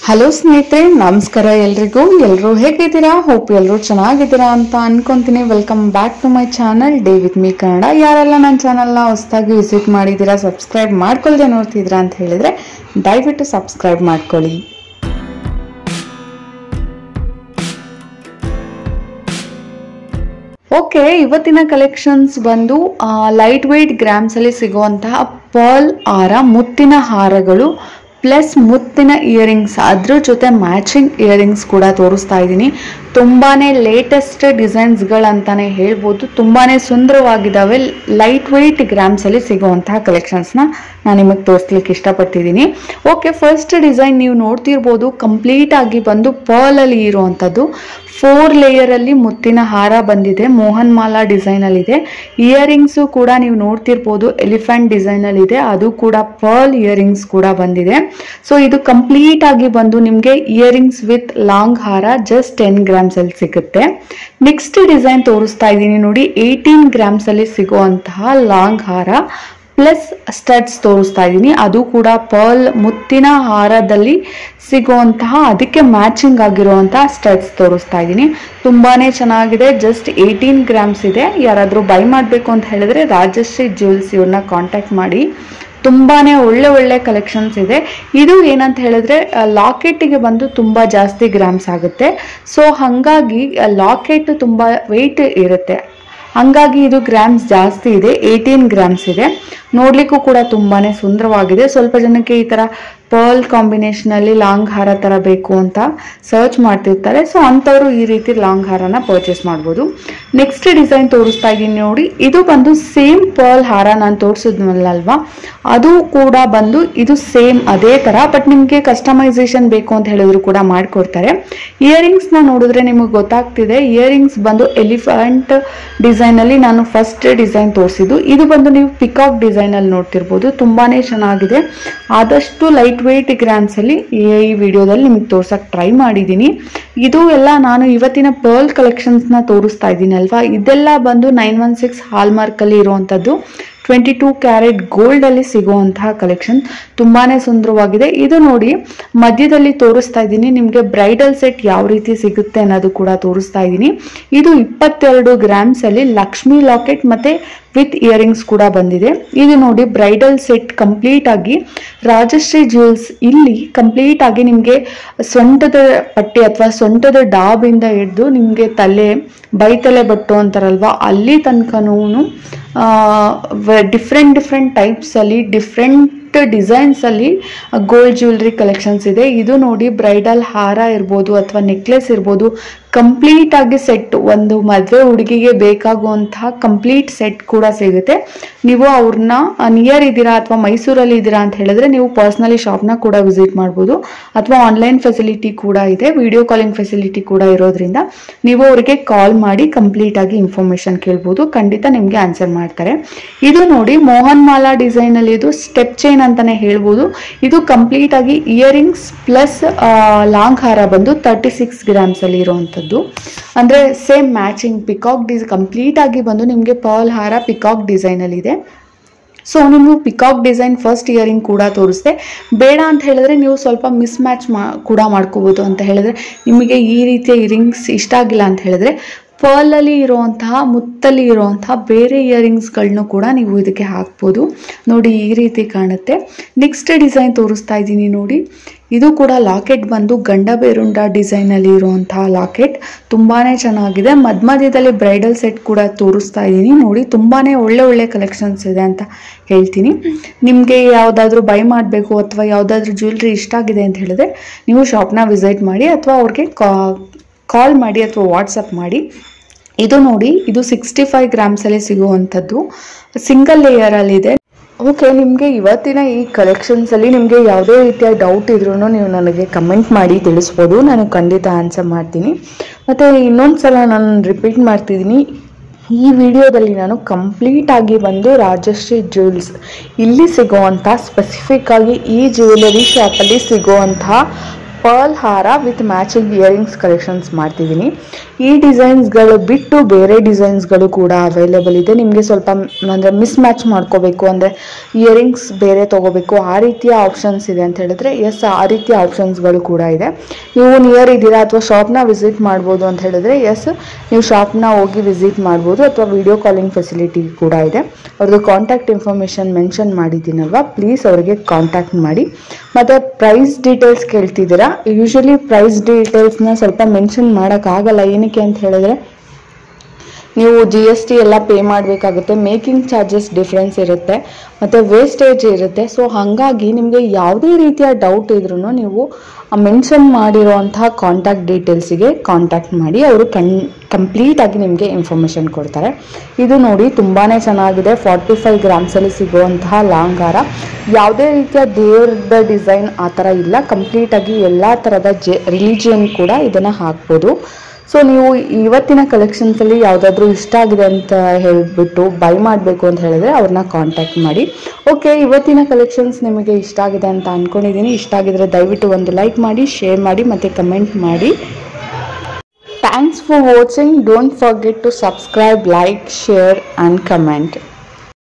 hello ಸ್ನೇಹಿತರೆ ನಮಸ್ಕಾರ ಎಲ್ರಿಗೂ ಎಲ್ಲರೂ ಹೇಗಿದ್ದೀರಾ ಹೋಪ್ ಎಲ್ಲರೂ ಚೆನ್ನಾಗಿದ್ದೀರಾ ಅಂತ ಅನ್ಕೊಂತೀನಿ welcome back to my channel day with me Kannada ಯಾರೆಲ್ಲ ನನ್ನ ಚಾನಲ್ನ ಹೊಸದಾಗಿ ವಿಸಿಟ್ ಮಾಡಿದ್ದೀರಾ ಸಬ್ಸ್ಕ್ರೈಬ್ ಮಾಡ್ಕೊಳ್ದೆ ನೋಡ್ತಿದ್ದೀರಾ ಅಂತ ಹೇಳಿದ್ರೆ ದಯವಿಟ್ಟು ಸಬ್ಸ್ಕ್ರೈಬ್ ಮಾಡ್ಕೊಳ್ಳಿ ಓಕೆ ಇವತ್ತಿನ ಕಲೆಕ್ಷನ್ಸ್ ಬಂದು ಲೈಟ್ ವೆಯ್ಟ್ ಗ್ರಾಮ್ಸ್ ಅಲ್ಲಿ ಸಿಗುವಂತಹ ಪರ್ಲ್ ಹಾರ ಮುತ್ತಿನ ಹಾರಗಳು ಪ್ಲಸ್ ಮುತ್ತಿನ ಇಯರಿಂಗ್ಸ್ ಅದ್ರ ಜೊತೆ ಮ್ಯಾಚಿಂಗ್ ಇಯರಿಂಗ್ಸ್ ಕೂಡ ತೋರಿಸ್ತಾ ಇದ್ದೀನಿ ತುಂಬಾನೇ ಲೇಟೆಸ್ಟ್ ಡಿಸೈನ್ಸ್ಗಳಂತಾನೆ ಹೇಳ್ಬೋದು ತುಂಬಾನೇ ಸುಂದರವಾಗಿದ್ದಾವೆ ಲೈಟ್ ವೆಯ್ಟ್ ಗ್ರಾಮ್ಸ್ ಅಲ್ಲಿ ಸಿಗುವಂತಹ ಕಲೆಕ್ಷನ್ಸ್ನ ನಾನು ನಿಮಗೆ ತೋರಿಸ್ಲಿಕ್ಕೆ ಇಷ್ಟಪಟ್ಟಿದ್ದೀನಿ ಓಕೆ ಫಸ್ಟ್ ಡಿಸೈನ್ ನೀವು ನೋಡ್ತಿರ್ಬೋದು ಕಂಪ್ಲೀಟ್ ಆಗಿ ಬಂದು ಪರ್ಲ್ ಅಲ್ಲಿ ಇರುವಂಥದ್ದು ಫೋರ್ ಲೇಯರ್ ಅಲ್ಲಿ ಮುತ್ತಿನ ಹಾರ ಬಂದಿದೆ ಮೋಹನ್ ಮಾಲಾ ಡಿಸೈನ್ ಅಲ್ಲಿ ಇದೆ ಇಯರಿಂಗ್ಸು ಕೂಡ ನೀವು ನೋಡ್ತಿರ್ಬೋದು ಎಲಿಫೆಂಟ್ ಡಿಸೈನ್ ಅಲ್ಲಿ ಇದೆ ಅದು ಕೂಡ ಪರ್ಲ್ ಇಯರಿಂಗ್ಸ್ ಕೂಡ ಬಂದಿದೆ ಸೊ ಇದು ಕಂಪ್ಲೀಟ್ ಆಗಿ ಬಂದು ನಿಮಗೆ ಇಯರಿಂಗ್ಸ್ ವಿತ್ ಲಾಂಗ್ ಹಾರ ಜಸ್ಟ್ ಟೆನ್ ಗ್ರಾಮ್ಸ್ ಅಲ್ಲಿ ಸಿಗುತ್ತೆ ನೆಕ್ಸ್ಟ್ ಡಿಸೈನ್ ತೋರಿಸ್ತಾ ಇದ್ದೀನಿ ನೋಡಿ ಏಯ್ಟೀನ್ ಗ್ರಾಮ್ಸ್ ಅಲ್ಲಿ ಸಿಗುವಂತಹ ಲಾಂಗ್ ಹಾರ ಪ್ಲಸ್ ಸ್ಟಡ್ಸ್ ತೋರಿಸ್ತಾ ಇದ್ದೀನಿ ಅದು ಕೂಡ ಪರ್ಲ್ ಮುತ್ತಿನ ಹಾರದಲ್ಲಿ ಸಿಗುವಂತಹ ಅದಕ್ಕೆ ಮ್ಯಾಚಿಂಗ್ ಆಗಿರುವಂತಹ ಸ್ಟಡ್ಸ್ ತೋರಿಸ್ತಾ ಇದ್ದೀನಿ ತುಂಬಾನೇ ಚೆನ್ನಾಗಿದೆ ಜಸ್ಟ್ ಏಯ್ಟೀನ್ ಗ್ರಾಮ್ಸ್ ಇದೆ ಯಾರಾದರೂ ಬೈ ಮಾಡಬೇಕು ಅಂತ ಹೇಳಿದ್ರೆ ರಾಜಶ್ರೀ ಜ್ಯುವೆಲ್ಸ್ ಇವ್ರನ್ನ ಕಾಂಟ್ಯಾಕ್ಟ್ ಮಾಡಿ ತುಂಬಾನೇ ಒಳ್ಳೆ ಒಳ್ಳೆ ಕಲೆಕ್ಷನ್ಸ್ ಇದೆ ಇದು ಏನಂತ ಹೇಳಿದ್ರೆ ಲಾಕೆಟ್ಗೆ ಬಂದು ತುಂಬಾ ಜಾಸ್ತಿ ಗ್ರಾಮ್ಸ್ ಆಗುತ್ತೆ ಸೊ ಹಾಗಾಗಿ ಲಾಕೆಟ್ ತುಂಬಾ ವೆಯ್ಟ್ ಇರುತ್ತೆ ಹಂಗಾಗಿ ಇದು ಗ್ರಾಮ್ಸ್ ಜಾಸ್ತಿ ಇದೆ ಏಯ್ಟೀನ್ ಗ್ರಾಮ್ಸ್ ಇದೆ ನೋಡ್ಲಿಕ್ಕೂ ಕೂಡ ತುಂಬಾನೇ ಸುಂದರವಾಗಿದೆ ಸ್ವಲ್ಪ ಜನಕ್ಕೆ ಈ ತರ ಪರ್ಲ್ ಕಾಂಬಿನೇಷನ್ ಅಲ್ಲಿ ಲಾಂಗ್ ಹಾರ ತರ ಬೇಕು ಅಂತ ಸರ್ಚ್ ಮಾಡ್ತಿರ್ತಾರೆ ಸೊ ಅಂಥವ್ರು ಈ ರೀತಿ ಲಾಂಗ್ ಹಾರನ ಪರ್ಚೇಸ್ ಮಾಡ್ಬೋದು ನೆಕ್ಸ್ಟ್ ಡಿಸೈನ್ ತೋರಿಸ್ತಾ ಇದ್ದೀನಿ ನೋಡಿ ಇದು ಬಂದು ಸೇಮ್ ಪರ್ಲ್ ಹಾರ ನಾನು ತೋರಿಸಿದ್ನಲ್ವಾ ಅದು ಕೂಡ ಬಂದು ಇದು ಸೇಮ್ ಅದೇ ತರ ಬಟ್ ನಿಮಗೆ ಕಸ್ಟಮೈಸೇಷನ್ ಬೇಕು ಅಂತ ಹೇಳಿದ್ರು ಕೂಡ ಮಾಡ್ಕೊಡ್ತಾರೆ ಇಯರಿಂಗ್ಸ್ ನ ನೋಡಿದ್ರೆ ನಿಮಗೆ ಗೊತ್ತಾಗ್ತಿದೆ ಇಯರಿಂಗ್ಸ್ ಬಂದು ಎಲಿಫೆಂಟ್ ಡಿಸೈನ್ ಅಲ್ಲಿ ನಾನು ಫಸ್ಟ್ ಡಿಸೈನ್ ತೋರಿಸಿದ್ದು ಇದು ಬಂದು ನೀವು ಪಿಕಾಕ್ ಡಿಸೈನ್ ಅಲ್ಲಿ ನೋಡ್ತಿರ್ಬೋದು ತುಂಬಾನೇ ಚೆನ್ನಾಗಿದೆ ಆದಷ್ಟು ಲೈಟ್ ವೆಯ್ಟ್ ಗ್ರಾಮ್ಸ್ ಅಲ್ಲಿ ಈ ಈ ವಿಡಿಯೋದಲ್ಲಿ ನಿಮಗೆ ತೋರ್ಸಕ್ ಟ್ರೈ ಮಾಡಿದ್ದೀನಿ ಇದು ಎಲ್ಲ ನಾನು ಇವತ್ತಿನ ಪರ್ಲ್ ಕಲೆಕ್ಷನ್ಸ್ ನ ತೋರಿಸ್ತಾ ಇದ್ದೀನಿ ಅಲ್ವಾ ಇದೆಲ್ಲ ಬಂದು nine one six hallmark ಅಲ್ಲಿ ಇರುವಂತದ್ದು ಟ್ವೆಂಟಿ ಟೂ ಕ್ಯಾರೆಟ್ ಗೋಲ್ಡ್ ಅಲ್ಲಿ ಸಿಗುವಂತಹ ಕಲೆಕ್ಷನ್ ತುಂಬಾನೇ ಸುಂದರವಾಗಿದೆ ಇದು ನೋಡಿ ಮಧ್ಯದಲ್ಲಿ ತೋರಿಸ್ತಾ ಇದ್ದೀನಿ ನಿಮಗೆ ಬ್ರೈಡಲ್ ಸೆಟ್ ಯಾವ ರೀತಿ ಸಿಗುತ್ತೆ ಅನ್ನೋದು ಕೂಡ ತೋರಿಸ್ತಾ ಇದ್ದೀನಿ ಇದು ಇಪ್ಪತ್ತೆರಡು ಗ್ರಾಮ್ಸ್ ಅಲ್ಲಿ ಲಕ್ಷ್ಮಿ ಲಾಕೆಟ್ ಮತ್ತೆ ವಿತ್ ಇಯರಿಂಗ್ಸ್ ಕೂಡ ಬಂದಿದೆ ಇದು ನೋಡಿ ಬ್ರೈಡಲ್ ಸೆಟ್ ಕಂಪ್ಲೀಟ್ ಆಗಿ ರಾಜಶ್ರೀ ಜ್ಯುವೆಲ್ಸ್ ಇಲ್ಲಿ ಕಂಪ್ಲೀಟ್ ಆಗಿ ನಿಮಗೆ ಸೊಂಟದ ಪಟ್ಟಿ ಅಥವಾ ಸೊಂಟದ ಡಾಬಿಂದ ಹಿಡಿದು ನಿಮಗೆ ತಲೆ ಬೈತಲೆ ಬಟ್ಟು ಅಂತಾರಲ್ವಾ ಅಲ್ಲಿ ತನಕನೂ ಡಿಫ್ರೆಂಟ್ ಡಿಫ್ರೆಂಟ್ ಟೈಪ್ಸ್ ಅಲ್ಲಿ ಡಿಫ್ರೆಂಟ್ ಡಿಸೈನ್ಸ್ ಅಲ್ಲಿ ಗೋಲ್ಡ್ ಜ್ಯುವೆಲ್ರಿ ಕಲೆಕ್ಷನ್ಸ್ ಇದೆ ಇದು ನೋಡಿ ಬ್ರೈಡಲ್ ಹಾರ ಇರ್ಬೋದು ಅಥವಾ ನೆಕ್ಲೆಸ್ ಇರ್ಬೋದು ಕಂಪ್ಲೀಟ್ ಆಗಿ ಸೆಟ್ ಒಂದು ಮದುವೆ ಹುಡುಗಿಗೆ ಬೇಕಾಗುವಂತಹ ಕಂಪ್ಲೀಟ್ ಸೆಟ್ ಕೂಡ ಸಿಗುತ್ತೆ ನೀವು ಅವ್ರನ್ನ ನಿಯರ್ ಇದ್ದೀರಾ ಅಥವಾ ಮೈಸೂರಲ್ಲಿ ಇದ್ದೀರಾ ಅಂತ ಹೇಳಿದ್ರೆ ನೀವು ಪರ್ಸ್ನಲಿ ಶಾಪ್ನ ಕೂಡ ವಿಸಿಟ್ ಮಾಡ್ಬೋದು ಅಥವಾ ಆನ್ಲೈನ್ ಫೆಸಿಲಿಟಿ ಕೂಡ ಇದೆ ವಿಡಿಯೋ ಕಾಲಿಂಗ್ ಫೆಸಿಲಿಟಿ ಕೂಡ ಇರೋದ್ರಿಂದ ನೀವು ಅವರಿಗೆ ಕಾಲ್ ಮಾಡಿ ಕಂಪ್ಲೀಟ್ ಆಗಿ ಇನ್ಫಾರ್ಮೇಶನ್ ಕೇಳ್ಬೋದು ಖಂಡಿತ ನಿಮಗೆ ಆನ್ಸರ್ ಮಾಡ್ತಾರೆ ಇದು ನೋಡಿ ಮೋಹನ್ ಮಾಲಾ ಡಿಸೈನ್ ಅಲ್ಲಿ ಇದು ಸ್ಟೆಪ್ ಚೈನ್ ಅಂತಾನೆ ಹೇಳ್ಬೋದು ಇದು ಕಂಪ್ಲೀಟ್ ಆಗಿ ಇಯರಿಂಗ್ಸ್ ಪ್ಲಸ್ ಲಾಂಗ್ ಹಾರ ಬಂದು ತರ್ಟಿ ಸಿಕ್ಸ್ ಗ್ರಾಮ್ಸ್ ಅಲ್ಲಿ ಇರುವಂತದ್ದು ಅಂದ್ರೆ ಸೇಮ್ ಮ್ಯಾಚಿಂಗ್ ಪಿಕಾಕ್ ಡಿಸ್ ಕಂಪ್ಲೀಟ್ ಆಗಿ ಬಂದು ನಿಮಗೆ ಪರ್ಲ್ ಹಾರ ಪಿಕಾಕ್ ಡಿಸೈನ್ ಅಲ್ಲಿ ಇದೆ ಸೊ ನೀವು ಪಿಕಾಕ್ ಡಿಸೈನ್ ಫಸ್ಟ್ ಇಯರಿಂಗ್ ಕೂಡ ತೋರಿಸ್ದೆ ಬೇಡ ಅಂತ ಹೇಳಿದ್ರೆ ನೀವು ಸ್ವಲ್ಪ ಮಿಸ್ ಮ್ಯಾಚ್ ಮಾ ಕೂಡ ಮಾಡ್ಕೋಬೋದು ಅಂತ ಹೇಳಿದ್ರೆ ನಿಮಗೆ ಈ ರೀತಿಯ ಇಯರಿಂಗ್ಸ್ ಇಷ್ಟ ಆಗಿಲ್ಲ ಅಂತ ಹೇಳಿದ್ರೆ ಪರ್ಲಲ್ಲಿ ಇರುವಂತಹ ಮುತ್ತಲ್ಲಿ ಇರುವಂತಹ ಬೇರೆ ಇಯರಿಂಗ್ಸ್ಗಳನ್ನೂ ಕೂಡ ನೀವು ಇದಕ್ಕೆ ಹಾಕ್ಬೋದು ನೋಡಿ ಈ ರೀತಿ ಕಾಣುತ್ತೆ ನೆಕ್ಸ್ಟ್ ಡಿಸೈನ್ ತೋರಿಸ್ತಾ ಇದ್ದೀನಿ ನೋಡಿ ಇದು ಕೂಡ ಲಾಕೆಟ್ ಬಂದು ಗಂಡ ಬೇರುಂಡ ಡಿಸೈನಲ್ಲಿ ಇರುವಂತಹ ಲಾಕೆಟ್ ತುಂಬಾನೇ ಚೆನ್ನಾಗಿದೆ ಮಧ್ಯ ಮಧ್ಯದಲ್ಲಿ ಬ್ರೈಡಲ್ ಸೆಟ್ ಕೂಡ ತೋರಿಸ್ತಾ ಇದ್ದೀನಿ ನೋಡಿ ತುಂಬಾನೇ ಒಳ್ಳೆ ಒಳ್ಳೆ ಕಲೆಕ್ಷನ್ಸ್ ಇದೆ ಅಂತ ಹೇಳ್ತೀನಿ ನಿಮಗೆ ಯಾವುದಾದ್ರೂ ಬೈ ಮಾಡಬೇಕು ಅಥವಾ ಯಾವುದಾದ್ರೂ ಜ್ಯುವೆಲ್ರಿ ಇಷ್ಟ ಆಗಿದೆ ಅಂತ ಹೇಳಿದ್ರೆ ನೀವು ಶಾಪ್ನ ವಿಸಿಟ್ ಮಾಡಿ ಅಥವಾ ಅವ್ರಿಗೆ ಕಾಲ್ ಮಾಡಿ ಅಥವಾ ವಾಟ್ಸಪ್ ಮಾಡಿ ಇದು ನೋಡಿ ಇದು ಸಿಕ್ಸ್ಟಿ ಫೈವ್ ಗ್ರಾಮ್ಸಲ್ಲಿ ಸಿಗುವಂಥದ್ದು ಸಿಂಗಲ್ ಲೇಯರಲ್ಲಿದೆ ಓಕೆ ನಿಮಗೆ ಇವತ್ತಿನ ಈ ಕಲೆಕ್ಷನ್ಸಲ್ಲಿ ನಿಮಗೆ ಯಾವುದೇ ರೀತಿಯ ಡೌಟ್ ಇದ್ರೂ ನೀವು ನನಗೆ ಕಮೆಂಟ್ ಮಾಡಿ ತಿಳಿಸ್ಬೋದು ನಾನು ಖಂಡಿತ ಆನ್ಸರ್ ಮಾಡ್ತೀನಿ ಮತ್ತು ಇನ್ನೊಂದು ಸಲ ನಾನು ರಿಪೀಟ್ ಮಾಡ್ತಿದ್ದೀನಿ ಈ ವಿಡಿಯೋದಲ್ಲಿ ನಾನು ಕಂಪ್ಲೀಟ್ ಆಗಿ ಬಂದು ರಾಜಶ್ರೀ ಜ್ಯುವೆಲ್ಸ್ ಇಲ್ಲಿ ಸಿಗುವಂಥ ಸ್ಪೆಸಿಫಿಕ್ ಆಗಿ ಈ ಜ್ಯುವೆಲರಿ ಶಾಪಲ್ಲಿ ಸಿಗುವಂತಹ ಪರ್ಲ್ ಹಾರ ವಿತ್ ಮ್ಯಾಚಿಂಗ್ ಇಯರಿಂಗ್ಸ್ ಕಲೆಕ್ಷನ್ಸ್ ಮಾಡ್ತಿದ್ದೀನಿ ಈ ಡಿಸೈನ್ಸ್ಗಳು ಬಿಟ್ಟು ಬೇರೆ ಡಿಸೈನ್ಸ್ಗಳು ಕೂಡ ಅವೈಲೇಬಲ್ ಇದೆ ನಿಮಗೆ ಸ್ವಲ್ಪ ಅಂದರೆ ಮಿಸ್ ಮ್ಯಾಚ್ ಮಾಡ್ಕೋಬೇಕು ಅಂದರೆ ಇಯರಿಂಗ್ಸ್ ಬೇರೆ ತೊಗೋಬೇಕು ಆ ರೀತಿಯ ಆಪ್ಷನ್ಸ್ ಇದೆ ಅಂತ ಹೇಳಿದ್ರೆ ಎಸ್ ಆ ರೀತಿಯ ಆಪ್ಷನ್ಸ್ಗಳು ಕೂಡ ಇದೆ ನೀವು ನಿಯರ್ ಇದ್ದೀರಾ ಅಥವಾ ಶಾಪ್ನ ವಿಸಿಟ್ ಮಾಡ್ಬೋದು ಅಂತ ಹೇಳಿದ್ರೆ ಎಸ್ ನೀವು ಶಾಪ್ನ ಹೋಗಿ ವಿಸಿಟ್ ಮಾಡ್ಬೋದು ಅಥವಾ ವಿಡಿಯೋ ಕಾಲಿಂಗ್ ಫೆಸಿಲಿಟಿ ಕೂಡ ಇದೆ ಅವ್ರದ್ದು ಕಾಂಟ್ಯಾಕ್ಟ್ ಇನ್ಫಾರ್ಮೇಷನ್ ಮೆನ್ಷನ್ ಮಾಡಿದ್ದೀನಲ್ವಾ ಪ್ಲೀಸ್ ಅವರಿಗೆ ಕಾಂಟ್ಯಾಕ್ಟ್ ಮಾಡಿ ಮತ್ತು ಪ್ರೈಸ್ ಡೀಟೇಲ್ಸ್ ಕೇಳ್ತಿದ್ದೀರಾ ಯೂಶಲಿ ಪ್ರೈಸ್ ಡೀಟೇಲ್ಸ್ನ ಸ್ವಲ್ಪ ಮೆನ್ಷನ್ ಮಾಡೋಕ್ಕಾಗಲ್ಲ ಏನಕ್ಕೆ ಅಂತ ಹೇಳಿದ್ರೆ ನೀವು ಜಿ ಎಸ್ ಟಿ ಎಲ್ಲ ಪೇ ಮಾಡಬೇಕಾಗುತ್ತೆ ಮೇಕಿಂಗ್ ಚಾರ್ಜಸ್ ಡಿಫ್ರೆನ್ಸ್ ಇರುತ್ತೆ ಮತ್ತು ವೇಸ್ಟೇಜ್ ಇರುತ್ತೆ ಸೊ ಹಾಗಾಗಿ ನಿಮಗೆ ಯಾವುದೇ ರೀತಿಯ ಡೌಟ್ ಇದ್ರೂ ನೀವು ಮೆನ್ಷನ್ ಮಾಡಿರೋವಂತಹ ಕಾಂಟ್ಯಾಕ್ಟ್ ಡೀಟೇಲ್ಸಿಗೆ ಕಾಂಟ್ಯಾಕ್ಟ್ ಮಾಡಿ ಅವರು ಕನ್ ಕಂಪ್ಲೀಟಾಗಿ ನಿಮಗೆ ಇನ್ಫಾರ್ಮೇಷನ್ ಕೊಡ್ತಾರೆ ಇದು ನೋಡಿ ತುಂಬಾ ಚೆನ್ನಾಗಿದೆ ಫಾರ್ಟಿ ಫೈವ್ ಗ್ರಾಮ್ಸಲ್ಲಿ ಸಿಗುವಂತಹ ಲಾಂಗ್ ಹಾರ ಯಾವುದೇ ರೀತಿಯ ದೇವ್ರದ ಡಿಸೈನ್ ಆ ಥರ ಇಲ್ಲ ಕಂಪ್ಲೀಟಾಗಿ ಎಲ್ಲ ಥರದ ಜೆ ರಿಲಿಜಿಯನ್ ಕೂಡ ಇದನ್ನು ಹಾಕ್ಬೋದು ಸೊ ನೀವು ಇವತ್ತಿನ ಕಲೆಕ್ಷನ್ಸಲ್ಲಿ ಯಾವುದಾದ್ರೂ ಇಷ್ಟ ಆಗಿದೆ ಅಂತ ಹೇಳಿಬಿಟ್ಟು ಬೈ ಮಾಡಬೇಕು ಅಂತ ಹೇಳಿದ್ರೆ ಅವ್ರನ್ನ ಕಾಂಟ್ಯಾಕ್ಟ್ ಮಾಡಿ ಓಕೆ ಇವತ್ತಿನ ಕಲೆಕ್ಷನ್ಸ್ ನಿಮಗೆ ಇಷ್ಟ ಆಗಿದೆ ಅಂತ ಅಂದ್ಕೊಂಡಿದ್ದೀನಿ ಇಷ್ಟ ಆಗಿದ್ರೆ ದಯವಿಟ್ಟು ಒಂದು ಲೈಕ್ ಮಾಡಿ ಶೇರ್ ಮಾಡಿ ಮತ್ತು ಕಮೆಂಟ್ ಮಾಡಿ thanks for watching don't forget to subscribe like share and comment